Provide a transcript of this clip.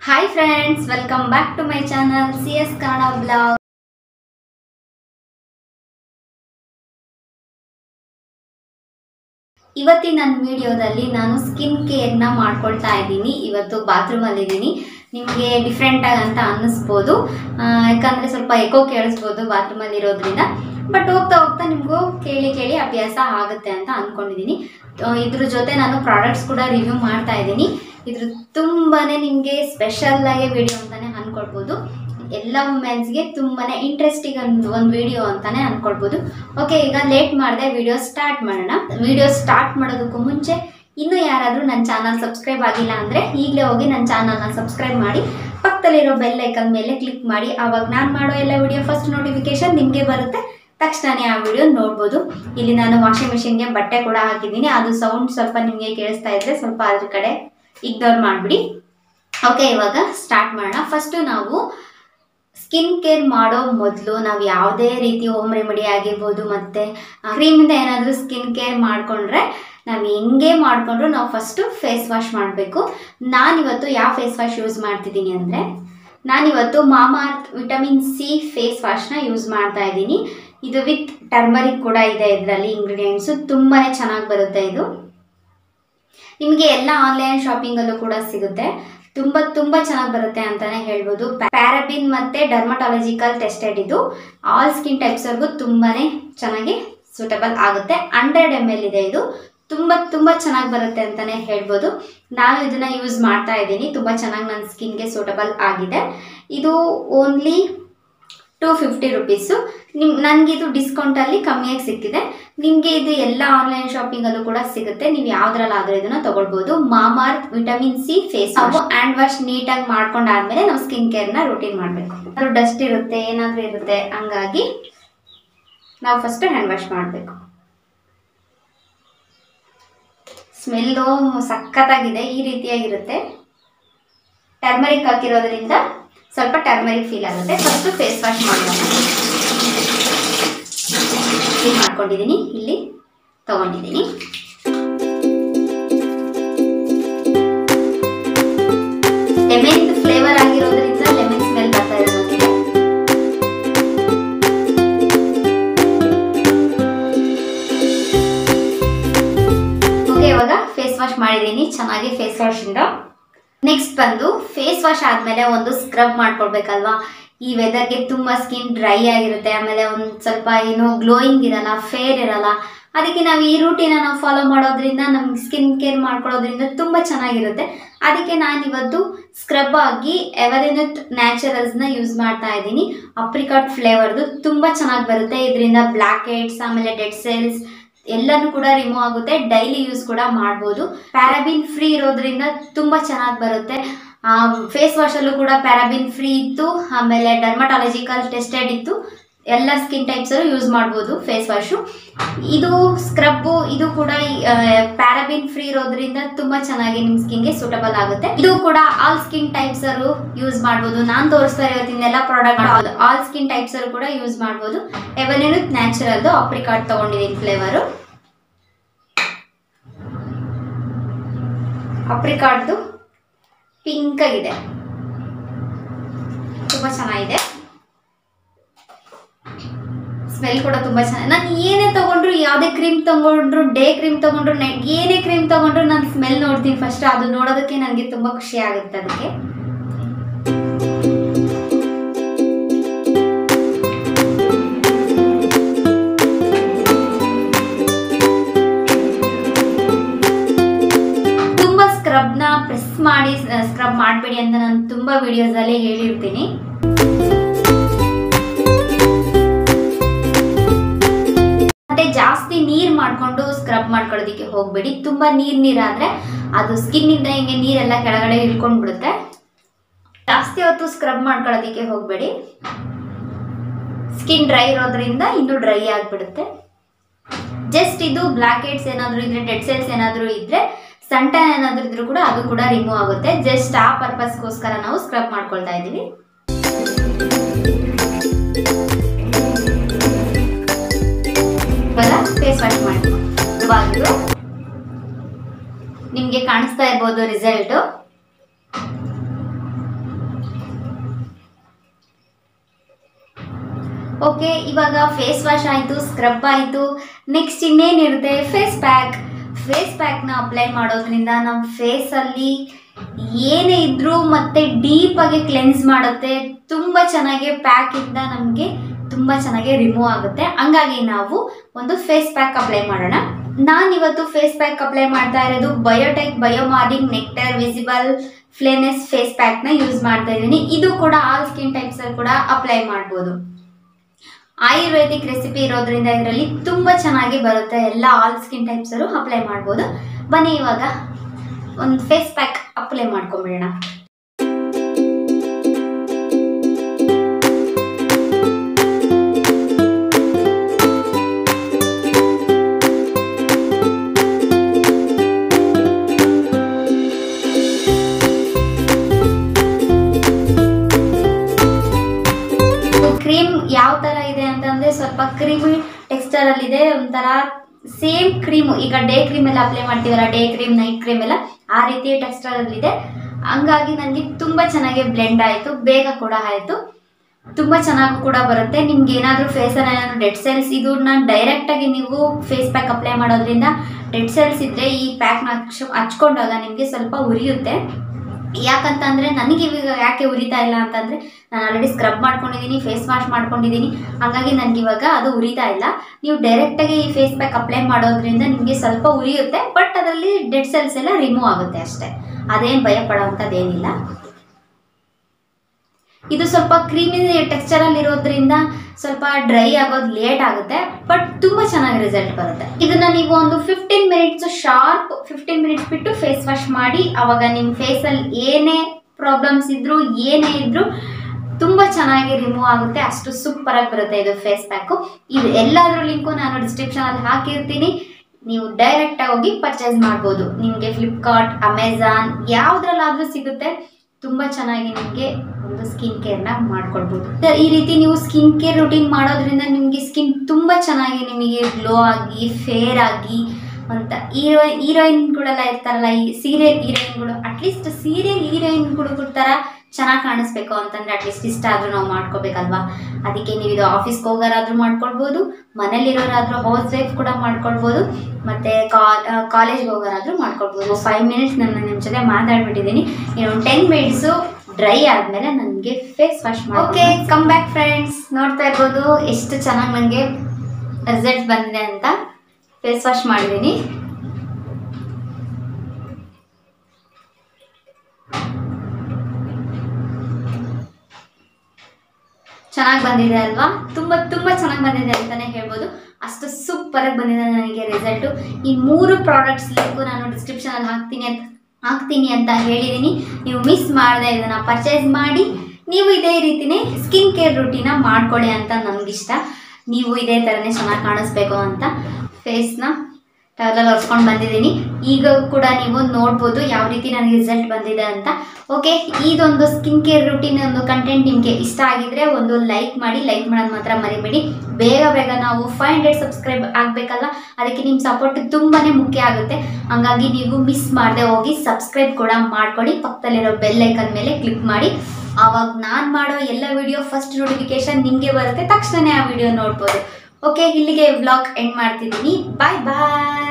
hi friends welcome back to my channel C S Kannada blog ಇವತ್ತಿನ ನನ್ನ ವಿಡಿಯೋದಲ್ಲಿ ನಾನು ಸ್ಕಿನ್ ಕೇರ್ನ ಮಾಡ್ಕೊಳ್ತಾ ಇದ್ದೀನಿ ಇವತ್ತು ಬಾತ್ರೂಮಲ್ಲಿ ಇದ್ದೀನಿ ನಿಮಗೆ ಡಿಫ್ರೆಂಟ್ ಆಗಿ ಅಂತ ಅನ್ನಿಸ್ಬೋದು ಆ, ಯಾಕಂದ್ರೆ ಸ್ವಲ್ಪ ಎಕೋ ಕೇಳಿಸ್ಬೋದು ಬಾತ್ರೂಮಲ್ಲಿ ಇರೋದ್ರಿಂದ ಬಟ್ ಹೋಗ್ತಾ ಹೋಗ್ತಾ ನಿಮಗೂ ಕೇಳಿ ಕೇಳಿ ಅಭ್ಯಾಸ ಆಗುತ್ತೆ ಅಂತ ಅಂದ್ಕೊಂಡಿದ್ದೀನಿ ಆ, ಇದ್ರ ಜೊತೆ ನಾನು ಪ್ರಾಡಕ್ಟ್ಸ್ ಕೂಡ ರಿವ್ಯೂ ಮಾಡ್ತಾ ಇದ್ದೀನಿ ಇದ್ರ ತುಂಬಾನೇ ನಿಮಗೆ ಸ್ಪೆಷಲ್ ಆಗಿ ವಿಡಿಯೋ ಅಂತಾನೆ ಅನ್ಕೊಳ್ಬೋದು ಎಲ್ಲ ವುಮೆನ್ಸ್ಗೆ ತುಂಬಾನೇ ಇಂಟ್ರೆಸ್ಟಿಂಗ್ ಒಂದು ವಿಡಿಯೋ ಅಂತಾನೆ ಅನ್ಕೊಳ್ಬೋದು ಓಕೆ ಈಗ ಲೇಟ್ ಮಾಡದೆ ವಿಡಿಯೋ ಸ್ಟಾರ್ಟ್ ಮಾಡೋಣ ವಿಡಿಯೋ ಸ್ಟಾರ್ಟ್ ಮಾಡೋದಕ್ಕೂ ಮುಂಚೆ ಇನ್ನೂ ಯಾರಾದರೂ ನನ್ನ ಚಾನಲ್ ಸಬ್ಸ್ಕ್ರೈಬ್ ಆಗಿಲ್ಲ ಅಂದರೆ ಈಗಲೇ ಹೋಗಿ ನನ್ನ ಚಾನಲ್ನ ಸಬ್ಸ್ಕ್ರೈಬ್ ಮಾಡಿ ಪಕ್ಕದಲ್ಲಿರೋ ಬೆಲ್ ಐಕನ್ ಮೇಲೆ ಕ್ಲಿಕ್ ಮಾಡಿ ಆವಾಗ ನಾನು ಮಾಡೋ ಎಲ್ಲ ವಿಡಿಯೋ ಫಸ್ಟ್ ನೋಟಿಫಿಕೇಶನ್ ನಿಮಗೆ ಬರುತ್ತೆ ತಕ್ಷಣನೇ ಆ ವಿಡಿಯೋ ನೋಡ್ಬೋದು ಇಲ್ಲಿ ನಾನು ವಾಷಿಂಗ್ ಮಿಷಿನ್ಗೆ ಬಟ್ಟೆ ಕೂಡ ಹಾಕಿದ್ದೀನಿ ಅದು ಸೌಂಡ್ ಸ್ವಲ್ಪ ನಿಮಗೆ ಕೇಳಿಸ್ತಾ ಇದ್ರೆ ಸ್ವಲ್ಪ ಅದ್ರ ಕಡೆ ಇಗ್ನೋರ್ ಮಾಡಿಬಿಡಿ ಓಕೆ ಇವಾಗ ಸ್ಟಾರ್ಟ್ ಮಾಡೋಣ ಫಸ್ಟು ನಾವು ಸ್ಕಿನ್ ಕೇರ್ ಮಾಡೋ ಮೊದಲು ನಾವು ಯಾವುದೇ ರೀತಿ ಹೋಮ್ ರೆಮಿಡಿ ಆಗಿರ್ಬೋದು ಮತ್ತು ಕ್ರೀಮಿಂದ ಏನಾದರೂ ಸ್ಕಿನ್ ಕೇರ್ ಮಾಡಿಕೊಂಡ್ರೆ ನಾವು ಹೆಂಗೆ ಮಾಡಿಕೊಂಡ್ರು ನಾವು ಫಸ್ಟು ಫೇಸ್ ವಾಶ್ ಮಾಡಬೇಕು ನಾನಿವತ್ತು ಯಾವ ಫೇಸ್ ವಾಶ್ ಯೂಸ್ ಮಾಡ್ತಿದ್ದೀನಿ ಅಂದರೆ ನಾನಿವತ್ತು ಮಾಮಾರ್ತ್ ವಿಟಮಿನ್ ಸಿ ಫೇಸ್ ವಾಶ್ನ ಯೂಸ್ ಮಾಡ್ತಾ ಇದ್ದೀನಿ ಇದು ವಿತ್ ಟರ್ಮರಿಕ್ ಕೂಡ ಇದೆ ಇದರಲ್ಲಿ ಇಂಗ್ರೀಡಿಯೆಂಟ್ಸು ತುಂಬಾ ಚೆನ್ನಾಗಿ ಬರುತ್ತೆ ಇದು ನಿಮಗೆ ಎಲ್ಲ ಆನ್ಲೈನ್ ಶಾಪಿಂಗಲ್ಲೂ ಕೂಡ ಸಿಗುತ್ತೆ ತುಂಬ ತುಂಬ ಚೆನ್ನಾಗಿ ಬರುತ್ತೆ ಅಂತಾನೆ ಹೇಳ್ಬೋದು ಪ್ಯಾರಾಬಿನ್ ಮತ್ತೆ ಡರ್ಮಟಾಲಜಿಕಲ್ ಟೆಸ್ಟೆಡ್ ಇದು ಆಲ್ ಸ್ಕಿನ್ ಟೈಪ್ಸ್ವರೆಗೂ ತುಂಬಾನೇ ಚೆನ್ನಾಗಿ ಸೂಟಬಲ್ ಆಗುತ್ತೆ ಹಂಡ್ರೆಡ್ ಎಮ್ ಎಲ್ ಇದೆ ಇದು ತುಂಬ ತುಂಬ ಚೆನ್ನಾಗಿ ಬರುತ್ತೆ ಅಂತಾನೆ ಹೇಳ್ಬೋದು ನಾನು ಇದನ್ನ ಯೂಸ್ ಮಾಡ್ತಾ ಇದ್ದೀನಿ ತುಂಬ ಚೆನ್ನಾಗಿ ನನ್ನ ಸ್ಕಿನ್ಗೆ ಸೂಟಬಲ್ ಆಗಿದೆ ಇದು ಓನ್ಲಿ ಟೂ ಫಿಫ್ಟಿ ರುಪೀಸು ನಿಮ್ ನನಗಿದು ಡಿಸ್ಕೌಂಟಲ್ಲಿ ಕಮ್ಮಿಯಾಗಿ ಸಿಕ್ಕಿದೆ ನಿಮಗೆ ಇದು ಎಲ್ಲ ಆನ್ಲೈನ್ ಶಾಪಿಂಗಲ್ಲೂ ಕೂಡ ಸಿಗುತ್ತೆ ನೀವು ಯಾವ್ದ್ರಲ್ಲಾದ್ರೂ ಇದನ್ನ ತಗೊಳ್ಬೋದು ಮಾಮಾರ್ತ್ ವಿಟಮಿನ್ ಸಿ ಫೇಸ್ ನಾವು ಹ್ಯಾಂಡ್ ವಾಶ್ ನೀಟಾಗಿ ಮಾಡ್ಕೊಂಡಾದ್ಮೇಲೆ ನಾವು ಸ್ಕಿನ್ ಕೇರ್ನ ರೂಟೀನ್ ಮಾಡಬೇಕು ಅದು ಡಸ್ಟ್ ಇರುತ್ತೆ ಏನಾದರೂ ಇರುತ್ತೆ ಹಂಗಾಗಿ ನಾವು ಫಸ್ಟ್ ಹ್ಯಾಂಡ್ ವಾಶ್ ಮಾಡಬೇಕು ಸ್ಮೆಲ್ಲು ಸಖತ್ತಾಗಿದೆ ಈ ರೀತಿಯಾಗಿರುತ್ತೆ ಟರ್ಮರಿಕ್ ಹಾಕಿರೋದ್ರಿಂದ ಸ್ವಲ್ಪ ಟರ್ಮರಿಕ್ ಫೀಲ್ ಆಗುತ್ತೆ ಫಸ್ಟ್ ಫೇಸ್ ವಾಶ್ ಮಾಡೋಣ ಕ್ಲೀನ್ ಮಾಡ್ಕೊಂಡಿದ್ದೀನಿ ಇಲ್ಲಿ ತಗೊಂಡಿದ್ದೀನಿ ಲೆಮನ್ ಫ್ಲೇವರ್ ಆಗಿರೋದ್ರಿಂದ ಲೆಮನ್ ಸ್ಮೆಲ್ ಬರ್ತಾ ಇದೆ ನನಗೆ ಓಕೆ ಇವಾಗ ಫೇಸ್ ವಾಶ್ ಮಾಡಿದ್ದೀನಿ ಚೆನ್ನಾಗಿ ಫೇಸ್ ವಾಶ್ ಇಂದ ನೆಕ್ಸ್ಟ್ ಬಂದು ಫೇಸ್ ವಾಶ್ ಆದ್ಮೇಲೆ ಒಂದು ಸ್ಕ್ರಬ್ ಮಾಡ್ಕೊಳ್ಬೇಕಲ್ವಾ ಈ ವೆದರ್ಗೆ ತುಂಬಾ ಸ್ಕಿನ್ ಡ್ರೈ ಆಗಿರುತ್ತೆ ಆಮೇಲೆ ಒಂದು ಸ್ವಲ್ಪ ಏನು ಗ್ಲೋಯಿಂಗ್ ಇರಲ್ಲ ಫೇರ್ ಇರಲ್ಲ ಅದಕ್ಕೆ ನಾವು ಈ ರೂಟೀನ ನಾವು ಫಾಲೋ ಮಾಡೋದ್ರಿಂದ ನಮ್ಗೆ ಸ್ಕಿನ್ ಕೇರ್ ಮಾಡ್ಕೊಳ್ಳೋದ್ರಿಂದ ತುಂಬ ಚೆನ್ನಾಗಿರುತ್ತೆ ಅದಕ್ಕೆ ನಾನು ಇವತ್ತು ಸ್ಕ್ರಬ್ ಆಗಿ ಎವರಿನಟ್ ನ್ಯಾಚುರಲ್ಸ್ನ ಯೂಸ್ ಮಾಡ್ತಾ ಇದ್ದೀನಿ ಅಪ್ರಿಕಾಟ್ ಫ್ಲೇವರ್ದು ತುಂಬ ಚೆನ್ನಾಗಿ ಬರುತ್ತೆ ಇದರಿಂದ ಬ್ಲ್ಯಾಕ್ ಹೆಡ್ಸ್ ಆಮೇಲೆ ಡೆಡ್ ಸೆಲ್ಸ್ ಎಲ್ಲನೂ ಕೂಡ ರಿಮೂವ್ ಆಗುತ್ತೆ ಡೈಲಿ ಯೂಸ್ ಕೂಡ ಮಾಡ್ಬೋದು ಪ್ಯಾರಾಬಿನ್ ಫ್ರೀ ಇರೋದ್ರಿಂದ ತುಂಬ ಚೆನ್ನಾಗಿ ಬರುತ್ತೆ ಫೇಸ್ ವಾಶಲ್ಲೂ ಕೂಡ ಪ್ಯಾರಾಬಿನ್ ಫ್ರೀ ಇತ್ತು ಆಮೇಲೆ ಡರ್ಮಟಾಲಜಿಕಲ್ ಟೆಸ್ಟೆಡ್ ಇತ್ತು ಎಲ್ಲ ಸ್ಕಿನ್ ಟೈಪ್ಸಲ್ಲೂ ಯೂಸ್ ಮಾಡ್ಬೋದು ಫೇಸ್ ವಾಶು ಇದು ಸ್ಕ್ರಬ್ಬು ಇದು ಕೂಡ ಪ್ಯಾರಾಬಿನ್ ಫ್ರೀ ಇರೋದ್ರಿಂದ ತುಂಬ ಚೆನ್ನಾಗಿ ನಿಮ್ಮ ಸ್ಕಿನ್ಗೆ ಸೂಟಬಲ್ ಆಗುತ್ತೆ ಇದು ಕೂಡ ಆಲ್ ಸ್ಕಿನ್ ಟೈಪ್ಸರು ಯೂಸ್ ಮಾಡ್ಬೋದು ನಾನು ತೋರಿಸ್ತಾ ಇರೋದ್ರಿಂದ ಎಲ್ಲ ಪ್ರಾಡಕ್ಟ್ ಆಲ್ ಸ್ಕಿನ್ ಟೈಪ್ಸರು ಕೂಡ ಯೂಸ್ ಮಾಡ್ಬೋದು ಎವನೇನು ನ್ಯಾಚುರಲ್ದು ಅಪ್ರಿಕಾಟ್ ತಗೊಂಡಿದ್ದೀನಿ ಫ್ಲೇವರು ಅಪ್ರಿಕಾಟ್ದು ಪಿಂಕ್ ಆಗಿದೆ ತುಂಬ ಚೆನ್ನಾಗಿದೆ ಸ್ಮೆಲ್ ಕೂಡ ತುಂಬ ಚೆನ್ನಾಗಿ ನಾನು ಏನೇ ತಗೊಂಡ್ರು ಯಾವುದೇ ಕ್ರೀಮ್ ತಗೊಂಡ್ರು ಡೇ ಕ್ರೀಮ್ ತಗೊಂಡ್ರು ನೈಟ್ ಏನೇ ಕ್ರೀಮ್ ತಗೊಂಡ್ರು ನಾನು ಸ್ಮೆಲ್ ನೋಡ್ತೀನಿ ಫಸ್ಟ್ ಅದು ನೋಡೋದಕ್ಕೆ ನನಗೆ ತುಂಬ ಖುಷಿ ಆಗುತ್ತೆ ಅದಕ್ಕೆ ತುಂಬಾ ಸ್ಕ್ರಬ್ನ ಪ್ರೆಸ್ ಮಾಡಿ ಸ್ಕ್ರಬ್ ಮಾಡಬೇಡಿ ಅಂತ ನಾನು ತುಂಬಾ ವಿಡಿಯೋಸ್ ಅಲ್ಲಿ ಹೇಳಿರ್ತೀನಿ ಮತ್ತೆ ಜಾಸ್ತಿ ನೀರ್ ಮಾಡ್ಕೊಂಡು ಸ್ಕ್ರಬ್ ಮಾಡ್ಕೊಳ್ಳೋದಕ್ಕೆ ಹೋಗ್ಬೇಡಿ ತುಂಬಾ ನೀರ್ ನೀರಾದ್ರೆ ಅದು ಸ್ಕಿನ್ ಇಂದ ಹಿಂಗೆ ನೀರೆಲ್ಲ ಕೆಳಗಡೆ ಇಳ್ಕೊಂಡ್ ಬಿಡುತ್ತೆ ಜಾಸ್ತಿ ಹೊತ್ತು ಸ್ಕ್ರಬ್ ಮಾಡ್ಕೊಳ್ಳೋದಕ್ಕೆ ಹೋಗ್ಬೇಡಿ ಸ್ಕಿನ್ ಡ್ರೈ ಇರೋದ್ರಿಂದ ಇನ್ನೂ ಡ್ರೈ ಆಗಿಬಿಡುತ್ತೆ ಜಸ್ಟ್ ಇದು ಬ್ಲ್ಯಾಕ್ ಹೆಡ್ಸ್ ಏನಾದರೂ ಇದ್ರೆ ಡೆಡ್ ಸೆಲ್ಸ್ ಏನಾದರೂ ಇದ್ರೆ ಸಂಟ ಏನಾದರೂ ಇದ್ರೂ ಕೂಡ ಅದು ಕೂಡ ರಿಮೂವ್ ಆಗುತ್ತೆ ಜಸ್ಟ್ ಆ ಪರ್ಪಸ್ಗೋಸ್ಕರ ನಾವು ಸ್ಕ್ರಬ್ ಮಾಡ್ಕೊಳ್ತಾ ಇದ್ದೀವಿ ಇವಾಗ ಫೇಸ್ ವಾಶ್ ಮಾಡಿ ಇವಾಗಿದು ನಿಮಗೆ ಕಾಣಿಸ್ತಾ ಇರ್ಬೋದು ರಿಸಲ್ಟು ಓಕೆ ಇವಾಗ ಫೇಸ್ ವಾಶ್ ಆಯಿತು ಸ್ಕ್ರಬ್ ಆಯಿತು ನೆಕ್ಸ್ಟ್ ಇನ್ನೇನಿರುತ್ತೆ ಫೇಸ್ ಪ್ಯಾಕ್ ಫೇಸ್ ಪ್ಯಾಕ್ನ ಅಪ್ಲೈ ಮಾಡೋದ್ರಿಂದ ನಮ್ಮ ಫೇಸಲ್ಲಿ ಏನೇ ಇದ್ರೂ ಮತ್ತೆ ಡೀಪಾಗಿ ಕ್ಲೆನ್ಸ್ ಮಾಡುತ್ತೆ ತುಂಬ ಚೆನ್ನಾಗಿ ಪ್ಯಾಕಿಂದ ನಮಗೆ ತುಂಬ ಚೆನ್ನಾಗಿ ರಿಮೂವ್ ಆಗುತ್ತೆ ಹಂಗಾಗಿ ನಾವು ಒಂದು ಫೇಸ್ ಪ್ಯಾಕ್ ಅಪ್ಲೈ ಮಾಡೋಣ ನಾನಿವತ್ತು ಫೇಸ್ ಪ್ಯಾಕ್ ಅಪ್ಲೈ ಮಾಡ್ತಾ ಇರೋದು Biotique bio morning nectar visible flawless face ಪ್ಯಾಕ್ನ ಯೂಸ್ ಮಾಡ್ತಾ ಇದ್ದೀನಿ ಇದು ಕೂಡ ಆಲ್ ಸ್ಕಿನ್ ಟೈಪ್ಸಲ್ಲಿ ಕೂಡ ಅಪ್ಲೈ ಮಾಡ್ಬೋದು ಆಯುರ್ವೇದಿಕ್ ರೆಸಿಪಿ ಇರೋದ್ರಿಂದ ಇದರಲ್ಲಿ ತುಂಬ ಚೆನ್ನಾಗಿ ಬರುತ್ತೆ ಎಲ್ಲ ಆಲ್ ಸ್ಕಿನ್ ಟೈಪ್ಸರು ಅಪ್ಲೈ ಮಾಡ್ಬೋದು ಬನ್ನಿ ಇವಾಗ ಒಂದು ಫೇಸ್ ಪ್ಯಾಕ್ ಅಪ್ಲೈ ಮಾಡ್ಕೊಂಬಿಡೋಣ ಕ್ರೀಮ್ ಯಾವ ತರ ಇದೆ ಅಂತಂದ್ರೆ ಸ್ವಲ್ಪ ಕ್ರೀಮಿ ಟೆಕ್ಸ್ಚರ್ ಅಲ್ಲಿ ಇದೆ ಒಂಥರ ಸೇಮ್ ಕ್ರೀಮ್ ಈಗ ಡೇ ಕ್ರೀಮ್ ಎಲ್ಲ ಅಪ್ಲೈ ಮಾಡ್ತೀವಲ್ಲ ಡೇ ಕ್ರೀಮ್ ನೈಟ್ ಕ್ರೀಮ್ ಎಲ್ಲ ಆ ರೀತಿ ಟೆಕ್ಸ್ಚರ್ ಅಲ್ಲಿ ಇದೆ ಹಂಗಾಗಿ ನನಗೆ ತುಂಬಾ ಚೆನ್ನಾಗಿ ಬ್ಲೆಂಡ್ ಆಯಿತು ಬೇಗ ಕೂಡ ಆಯಿತು ತುಂಬಾ ಚೆನ್ನಾಗಿ ಕೂಡ ಬರುತ್ತೆ ನಿಮ್ಗೆ ಏನಾದರೂ ಫೇಸಲ್ಲಿ ಏನಾದರೂ ಡೆಡ್ ಸೆಲ್ಸ್ ಇದನ್ನ ಡೈರೆಕ್ಟ್ ಆಗಿ ನೀವು ಫೇಸ್ ಪ್ಯಾಕ್ ಅಪ್ಲೈ ಮಾಡೋದ್ರಿಂದ ಡೆಡ್ ಸೆಲ್ಸ್ ಇದ್ರೆ ಈ ಪ್ಯಾಕ್ನ ಹಚ್ ಹಚ್ಕೊಂಡಾಗ ನಿಮಗೆ ಸ್ವಲ್ಪ ಉರಿಯುತ್ತೆ ಯಾಕಂತಂದ್ರೆ ನನಗೆ ಇವಾಗ ಯಾಕೆ ಉರಿತಾ ಇಲ್ಲ ಅಂತಂದ್ರೆ ನಾನು ಆಲ್ರೆಡಿ ಸ್ಕ್ರಬ್ ಮಾಡ್ಕೊಂಡಿದ್ದೀನಿ ಫೇಸ್ ವಾಶ್ ಮಾಡ್ಕೊಂಡಿದ್ದೀನಿ ಹಾಗಾಗಿ ನನಗೆ ಇವಾಗ ಅದು ಉರಿತಾ ಇಲ್ಲ ನೀವು ಡೈರೆಕ್ಟಾಗಿ ಈ ಫೇಸ್ ಪ್ಯಾಕ್ ಅಪ್ಲೈ ಮಾಡೋದ್ರಿಂದ ನಿಮಗೆ ಸ್ವಲ್ಪ ಉರಿಯುತ್ತೆ ಬಟ್ ಅದರಲ್ಲಿ ಡೆಡ್ ಸೆಲ್ಸ್ ಎಲ್ಲ ರಿಮೂವ್ ಆಗುತ್ತೆ ಅಷ್ಟೇ ಅದೇನು ಭಯ ಪಡೋವಂಥದ್ದೇನಿಲ್ಲ ಇದು ಸ್ವಲ್ಪ ಕ್ರೀಮಿ ಟೆಕ್ಸ್ಚರಲ್ಲಿ ಇರೋದ್ರಿಂದ ಸ್ವಲ್ಪ ಡ್ರೈ ಆಗೋದು ಲೇಟ್ ಆಗುತ್ತೆ ಬಟ್ ತುಂಬ ಚೆನ್ನಾಗಿ ರಿಸಲ್ಟ್ ಬರುತ್ತೆ ಇದನ್ನ ನೀವು ಒಂದು fifteen minutes sharp fifteen minutes ಬಿಟ್ಟು ಫೇಸ್ ವಾಶ್ ಮಾಡಿ ಅವಾಗ ನಿಮ್ಮ ಫೇಸಲ್ಲಿ ಏನೇ ಪ್ರಾಬ್ಲಮ್ಸ್ ಇದ್ರೂ ಏನೇ ಇದ್ರೂ ತುಂಬ ಚೆನ್ನಾಗಿ ರಿಮೂವ್ ಆಗುತ್ತೆ ಅಷ್ಟು ಸೂಪರ್ ಆಗಿ ಬರುತ್ತೆ ಇದು ಫೇಸ್ ಪ್ಯಾಕು ಇದು ಎಲ್ಲಾದ್ರ ಲಿಂಕು ನಾನು ಡಿಸ್ಕ್ರಿಪ್ಷನ್ ಅಲ್ಲಿ ಹಾಕಿರ್ತೀನಿ ನೀವು ಡೈರೆಕ್ಟ್ ಆಗಿ ಹೋಗಿ ಪರ್ಚೇಸ್ ಮಾಡ್ಬೋದು ನಿಮಗೆ ಫ್ಲಿಪ್ಕಾರ್ಟ್ ಅಮೆಝಾನ್ ಯಾವುದ್ರಲ್ಲಾದ್ರೂ ಸಿಗುತ್ತೆ ತುಂಬ ಚೆನ್ನಾಗಿ ನಿಮಗೆ ಒಂದು ಸ್ಕಿನ್ ಕೇರ್ನ ಮಾಡ್ಕೊಳ್ಬೋದು ತ- ಈ ರೀತಿ ನೀವು ಸ್ಕಿನ್ ಕೇರ್ ರುಟೀನ್ ಮಾಡೋದ್ರಿಂದ ನಿಮಗೆ ಸ್ಕಿನ್ ತುಂಬ ಚೆನ್ನಾಗಿ ನಿಮಗೆ ಗ್ಲೋ ಆಗಿ ಫೇರ್ ಆಗಿ ಅಂತ ಹೀರೋ ಹೀರೋಯಿನ್ಗಳೆಲ್ಲ ಇರ್ತಾರಲ್ಲ ಈ ಸೀರಿಯಲ್ ಹೀರೋಯಿನ್ಗಳು ಅಟ್ಲೀಸ್ಟ್ ಸೀರಿಯಲ್ ಹೀರೋಯಿನ್ಗಳು ಥರ ಚೆನ್ನಾಗಿ ಕಾಣಿಸ್ಬೇಕು ಅಂತಂದ್ರೆ ಅಟ್ಲೀಸ್ಟ್ ಇಷ್ಟ ಆದ್ರೂ ನಾವು ಮಾಡ್ಕೋಬೇಕಲ್ವಾ ಅದಕ್ಕೆ ನೀವು ಇದು ಆಫೀಸ್ಗೆ ಹೋಗೋರಾದ್ರೂ ಮಾಡ್ಕೊಳ್ಬೋದು ಮನೇಲಿರೋರಾದ್ರೂ ಹೌಸ್ ವೈಫ್ ಕೂಡ ಮಾಡ್ಕೊಳ್ಬೋದು ಮತ್ತೆ ಕಾಲೇಜ್ಗೆ ಹೋಗೋರಾದ್ರೂ ಮಾಡ್ಕೊಳ್ಬೋದು ಫೈವ್ ಮಿನಿಟ್ಸ್ ನಾನು ನಿಮ್ಮ ಜೊತೆ ಮಾತಾಡ್ಬಿಟ್ಟಿದ್ದೀನಿ ಇನ್ನು ಟೆನ್ ಮಿನಿಟ್ಸು ಡ್ರೈ ಆದಮೇಲೆ ನನಗೆ ಫೇಸ್ ವಾಶ್ ಮಾಡಿ ಓಕೆ ಕಮ್ ಬ್ಯಾಕ್ ಫ್ರೆಂಡ್ಸ್ ನೋಡ್ತಾ ಇರ್ಬೋದು ಎಷ್ಟು ಚೆನ್ನಾಗಿ ನನಗೆ ರಿಸಲ್ಟ್ ಬಂದಿದೆ ಅಂತ ಫೇಸ್ ವಾಶ್ ಮಾಡಿದ್ದೀನಿ ಚೆನ್ನಾಗಿ ಬಂದಿದೆ ಅಲ್ವಾ ತುಂಬ ತುಂಬ ಚೆನ್ನಾಗಿ ಬಂದಿದೆ ಅಂತಲೇ ಹೇಳ್ಬೋದು ಅಷ್ಟು ಸೂಪರಾಗಿ ಬಂದಿದೆ ನನಗೆ ರಿಸಲ್ಟು ಈ ಮೂರು ಪ್ರಾಡಕ್ಟ್ಸ್ ಲಿಂಕು ನಾನು ಡಿಸ್ಕ್ರಿಪ್ಷನಲ್ಲಿ ಹಾಕ್ತೀನಿ ಅಂತ ಹಾಕ್ತೀನಿ ಅಂತ ಹೇಳಿದ್ದೀನಿ ನೀವು ಮಿಸ್ ಮಾಡದೆ ಇದನ್ನು ಪರ್ಚೇಸ್ ಮಾಡಿ ನೀವು ಇದೇ ರೀತಿನೇ ಸ್ಕಿನ್ ಕೇರ್ ರುಟೀನ ಮಾಡ್ಕೊಳ್ಳಿ ಅಂತ ನನಗಿಷ್ಟ ನೀವು ಇದೇ ಥರನೇ ಚೆನ್ನಾಗಿ ಕಾಣಿಸ್ಬೇಕು ಅಂತ ಫೇಸ್ನ ಟವಲಲ್ಲಿ ಒರೆಸ್ಕೊಂಡು ಬಂದಿದ್ದೀನಿ ಈಗ ಕೂಡ ನೀವು ನೋಡ್ಬೋದು ಯಾವ ರೀತಿ ನನಗೆ ರಿಸಲ್ಟ್ ಬಂದಿದೆ ಅಂತ ಓಕೆ ಇದೊಂದು ಸ್ಕಿನ್ ಕೇರ್ ರುಟೀನ್ ಒಂದು ಕಂಟೆಂಟ್ ನಿಮಗೆ ಇಷ್ಟ ಆಗಿದ್ರೆ ಒಂದು ಲೈಕ್ ಮಾಡಿ ಲೈಕ್ ಮಾಡೋದು ಮಾತ್ರ ಮರಿಬೇಡಿ ಬೇಗ ಬೇಗ ನಾವು ಫೈವ್ ಹಂಡ್ರೆಡ್ ಸಬ್ಸ್ಕ್ರೈಬ್ ಆಗಬೇಕಲ್ಲ ಅದಕ್ಕೆ ನಿಮ್ಮ ಸಪೋರ್ಟ್ ತುಂಬಾ ಮುಖ್ಯ ಆಗುತ್ತೆ ಹಂಗಾಗಿ ನೀವು ಮಿಸ್ ಮಾಡದೆ ಹೋಗಿ ಸಬ್ಸ್ಕ್ರೈಬ್ ಕೂಡ ಮಾಡ್ಕೊಳ್ಳಿ ಪಕ್ಕದಲ್ಲಿರೋ ಬೆಲ್ ಐಕನ್ ಮೇಲೆ ಕ್ಲಿಕ್ ಮಾಡಿ ಆವಾಗ ನಾನು ಮಾಡೋ ಎಲ್ಲ ವಿಡಿಯೋ ಫಸ್ಟ್ ನೋಟಿಫಿಕೇಶನ್ ನಿಮಗೆ ಬರುತ್ತೆ ತಕ್ಷಣನೇ ಆ ವಿಡಿಯೋ ನೋಡ್ಬೋದು ಓಕೆ ಇಲ್ಲಿಗೆ ವ್ಲಾಗ್ ಎಂಡ್ ಮಾಡ್ತಿದ್ದೀನಿ ಬಾಯ್ ಬಾಯ್